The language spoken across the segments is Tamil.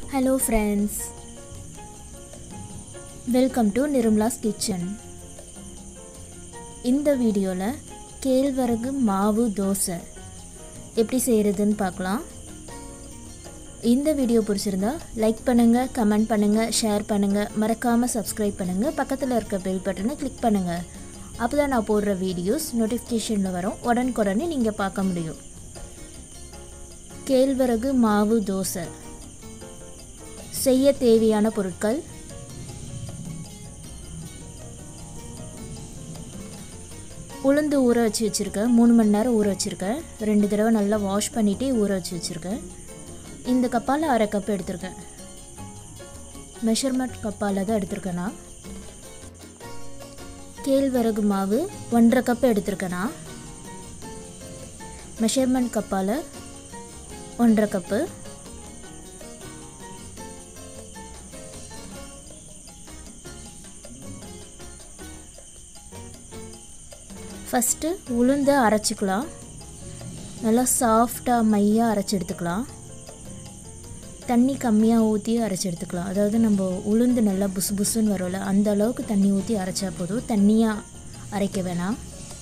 hello friends welcome to Nirmala's kitchen இந்த வீடியோவில் கேழ்வரகு மாவு தோசை எப்படி செய்கிறதுன்னு பார்க்கலாம் இந்த வீடியோ பிடிச்சிருந்தா லைக் பண்ணுங்கள் கமெண்ட் பண்ணுங்கள் ஷேர் பண்ணுங்கள் மறக்காமல் சப்ஸ்கிரைப் பண்ணுங்கள் பக்கத்தில் இருக்க பெல் பட்டனை கிளிக் பண்ணுங்கள் அப்போ தான் நான் போடுற வீடியோஸ் நோட்டிஃபிகேஷனில் வரும் உடனுக்குடனே நீங்கள் பார்க்க முடியும் கேழ்வரகு மாவு தோசை செய்ய தேவையான பொருட்கள் உளுந்து ஊற வச்சு வச்சுருக்கேன் மூணு மணி நேரம் ஊற வச்சுருக்கேன் ரெண்டு தடவை நல்லா வாஷ் பண்ணிவிட்டு ஊற வச்சு வச்சுருக்கேன் இந்த கப்பால் அரை கப் எடுத்திருக்கேன் மெஷர்மெண்ட் கப்பால் தான் எடுத்திருக்கேன் நான் கேழ்வரகு மாவு ஒன்றரை கப் எடுத்திருக்கேன் நான் மெஷர்மெண்ட் கப்பால் ஒன்றரை கப்பு ஃபஸ்ட்டு உளுந்தை அரைச்சிக்கலாம் நல்லா சாஃப்டாக மையாக அரைச்சி எடுத்துக்கலாம் தண்ணி கம்மியாக ஊற்றி அரைச்சி எடுத்துக்கலாம் அதாவது நம்ம உளுந்து நல்லா புசு புசுன்னு வரும்ல அந்த அளவுக்கு தண்ணி ஊற்றி அரைச்சா போதும் தண்ணியாக அரைக்க வேணாம்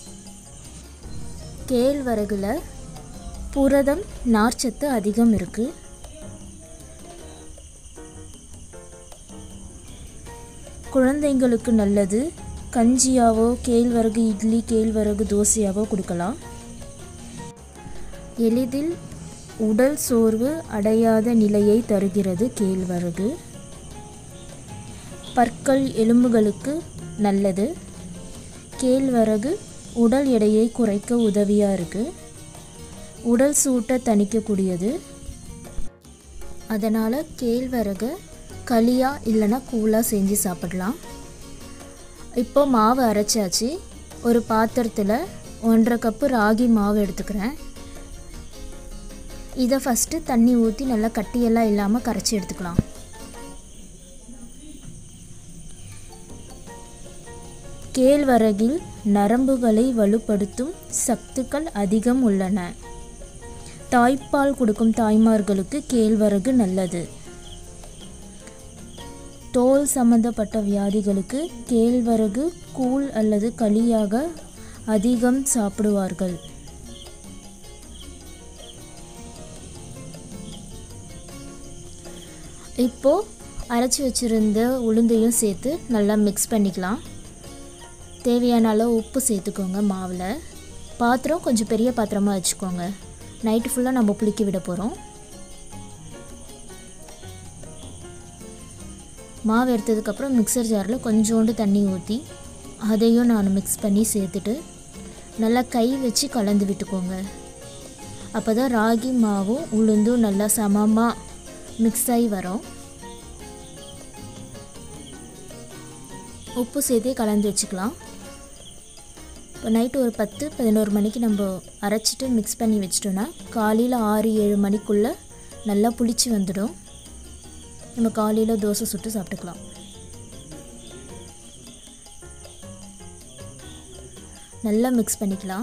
கேழ்வரகுல புரதம் நார்ச்சத்து அதிகம் இருக்குது குழந்தைங்களுக்கு நல்லது கஞ்சியாவோ கேழ்வரகு இட்லி கேழ்வரகு தோசையாவோ கொடுக்கலாம் எளிதில் உடல் சோர்வு அடையாத நிலையை தருகிறது கேழ்வரகு பற்கள் எலும்புகளுக்கு நல்லது கேழ்வரகு உடல் எடையை குறைக்க உதவியாக இருக்குது உடல் சூட்டை தணிக்கக்கூடியது அதனால் கேழ்வரகை களியாக இல்லைன்னா கூலாக செஞ்சு சாப்பிடலாம் இப்போ மாவு அரைச்சாச்சு ஒரு பாத்திரத்தில் ஒன்றரை கப்பு ராகி மாவு எடுத்துக்கிறேன் இதை ஃபஸ்ட்டு தண்ணி ஊற்றி நல்லா கட்டியெல்லாம் இல்லாமல் கரைச்சி எடுத்துக்கலாம் கேழ்வரகில் நரம்புகளை வலுப்படுத்தும் சத்துக்கள் அதிகம் உள்ளன தாய்ப்பால் கொடுக்கும் தாய்மார்களுக்கு கேழ்வரகு நல்லது தோல் சம்பந்தப்பட்ட வியாதிகளுக்கு கேழ்வரகு கூழ் அல்லது களியாக அதிகம் சாப்பிடுவார்கள் இப்போது அரைச்சி வச்சுருந்த உளுந்தையும் சேர்த்து நல்லா மிக்ஸ் பண்ணிக்கலாம் தேவையான அளவு உப்பு சேர்த்துக்கோங்க மாவில் பாத்திரம் கொஞ்சம் பெரிய பாத்திரமாக வச்சுக்கோங்க நைட்டு ஃபுல்லாக நம்ம புளிக்க விட போகிறோம் மாவு எடுத்ததுக்கப்புறம் மிக்சர் ஜாரில் கொஞ்சோண்டு தண்ணி ஊற்றி அதையும் நான் மிக்ஸ் பண்ணி சேர்த்துட்டு நல்லா கை வச்சு கலந்து விட்டுக்கோங்க அப்போ தான் ராகி மாவும் உளுந்தும் நல்லா சமமாக மிக்ஸ் ஆகி வரும் உப்பு சேர்த்தே கலந்து வச்சுக்கலாம் இப்போ நைட்டு ஒரு பத்து பதினோரு மணிக்கு நம்ம அரைச்சிட்டு மிக்ஸ் பண்ணி வச்சிட்டோன்னா காலையில் ஆறு ஏழு மணிக்குள்ளே நல்லா புளிச்சு வந்துடும் நம்ம காலையில் தோசை சுட்டு சாப்பிட்டுக்கலாம் நல்லா மிக்ஸ் பண்ணிக்கலாம்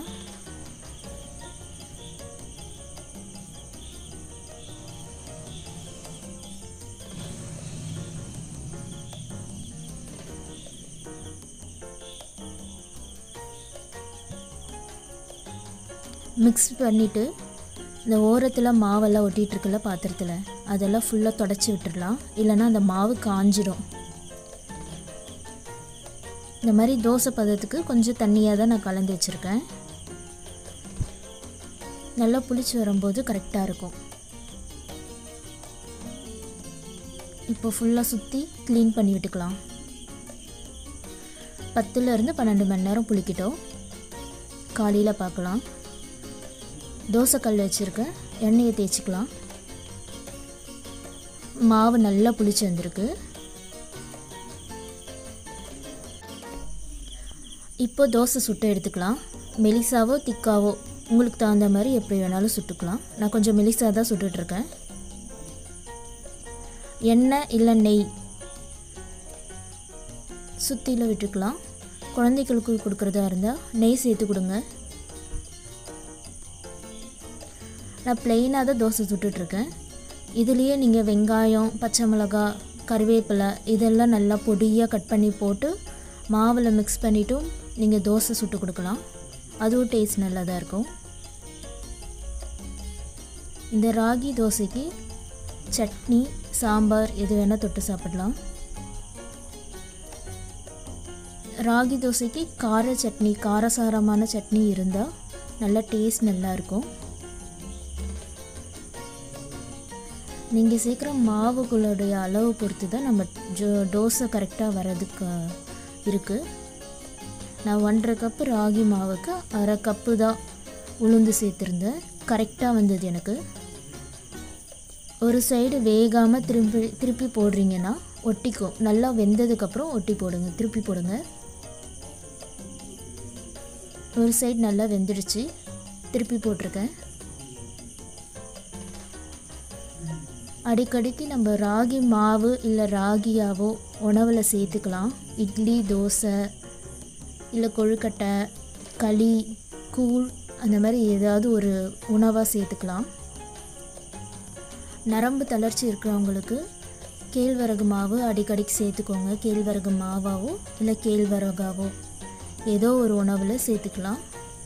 மிக்ஸ் பண்ணிவிட்டு இந்த ஓரத்தில் மாவெல்லாம் ஒட்டிகிட்ருக்குல்ல பாத்திரத்தில் அதெல்லாம் ஃபுல்லாக தொடச்சி விட்டுடலாம் இல்லைன்னா அந்த மாவு காஞ்சிடும் இந்த மாதிரி தோசை பதத்துக்கு கொஞ்சம் தண்ணியாக தான் நான் கலந்து வச்சுருக்கேன் நல்லா புளிச்சு வரும்போது கரெக்டாக இருக்கும் இப்போ ஃபுல்லாக சுற்றி க்ளீன் பண்ணி விட்டுக்கலாம் பத்துலேருந்து பன்னெண்டு மணி நேரம் புளிக்கிட்டோம் காலையில் பார்க்கலாம் தோசைக்கல் வச்சுருக்கேன் எண்ணெயை தேய்ச்சிக்கலாம் மாவு நல்லா புளிச்சு வந்திருக்கு இப்போ தோசை சுட்டு எடுத்துக்கலாம் மெலிசாவோ திக்காவோ உங்களுக்கு தகுந்த மாதிரி எப்படி வேணாலும் சுட்டுக்கலாம் நான் கொஞ்சம் மெலிசாக தான் சுட்டுட்ருக்கேன் எண்ணெய் இல்லை நெய் சுற்றியில் விட்டுக்கலாம் குழந்தைகளுக்கு கொடுக்குறதா இருந்தால் நெய் சேர்த்து கொடுங்க நான் ப்ளெயினாக தான் தோசை சுட்டுட்ருக்கேன் இதுலேயே நீங்கள் வெங்காயம் பச்சை மிளகா கறிவேப்பிலை இதெல்லாம் நல்லா பொடியாக கட் பண்ணி போட்டு மாவில் மிக்ஸ் பண்ணிட்டும் நீங்கள் தோசை சுட்டு கொடுக்கலாம் அதுவும் டேஸ்ட் நல்லா தான் இருக்கும் இந்த ராகி தோசைக்கு சட்னி சாம்பார் எது வேணால் தொட்டு சாப்பிடலாம் ராகி தோசைக்கு கார சட்னி காரசாரமான சட்னி இருந்தால் நல்லா டேஸ்ட் நல்லாயிருக்கும் நீங்கள் சேர்க்குற மாவுகளுடைய அளவு பொறுத்து தான் நம்ம ஜோ தோசை கரெக்டாக வர்றதுக்கு இருக்குது நான் ஒன்றரை கப்பு ராகி மாவுக்கு அரை கப்பு தான் உளுந்து சேர்த்துருந்தேன் கரெக்டாக வந்தது எனக்கு ஒரு சைடு வேகாமல் திருப்பி திருப்பி போடுறீங்கன்னா ஒட்டிக்கும் நல்லா வெந்ததுக்கப்புறம் ஒட்டி போடுங்க திருப்பி போடுங்க ஒரு சைடு நல்லா வெந்துடுச்சு திருப்பி போட்டிருக்கேன் அடிக்கடிக்கு நம்ம ராகி மாவு இல்லை ராகியாவோ உணவில் சேர்த்துக்கலாம் இட்லி தோசை இல்லை கொழுக்கட்டை களி கூழ் அந்த மாதிரி ஏதாவது ஒரு உணவாக சேர்த்துக்கலாம் நரம்பு தளர்ச்சி இருக்கிறவங்களுக்கு கேழ்வரகு மாவு அடிக்கடிக்கு சேர்த்துக்கோங்க கேழ்வரகு மாவாவோ இல்லை கேழ்வரகாவோ ஏதோ ஒரு உணவில் சேர்த்துக்கலாம்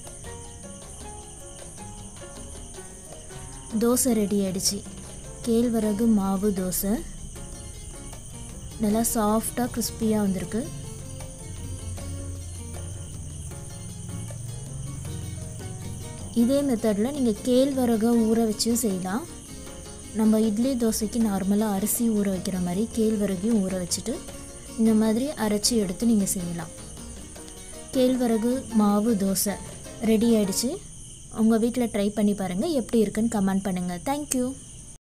தோசை ரெடி ஆயிடுச்சு கேழ்வரகு மாவு தோசை நல்லா சாஃப்டாக கிறிஸ்பியாக வந்திருக்கு இதே மெத்தடில் நீங்கள் கேழ்வரகை ஊற வச்சும் செய்யலாம் நம்ம இட்லி தோசைக்கு நார்மலாக அரிசி ஊற வைக்கிற மாதிரி கேழ்வரகையும் ஊற வச்சுட்டு இந்த மாதிரி அரைச்சி எடுத்து நீங்கள் செய்யலாம் கேழ்வரகு மாவு தோசை ரெடி ஆயிடுச்சு உங்கள் வீட்டில் ட்ரை பண்ணி பாருங்கள் எப்படி இருக்குன்னு கமெண்ட் பண்ணுங்கள் தேங்க்யூ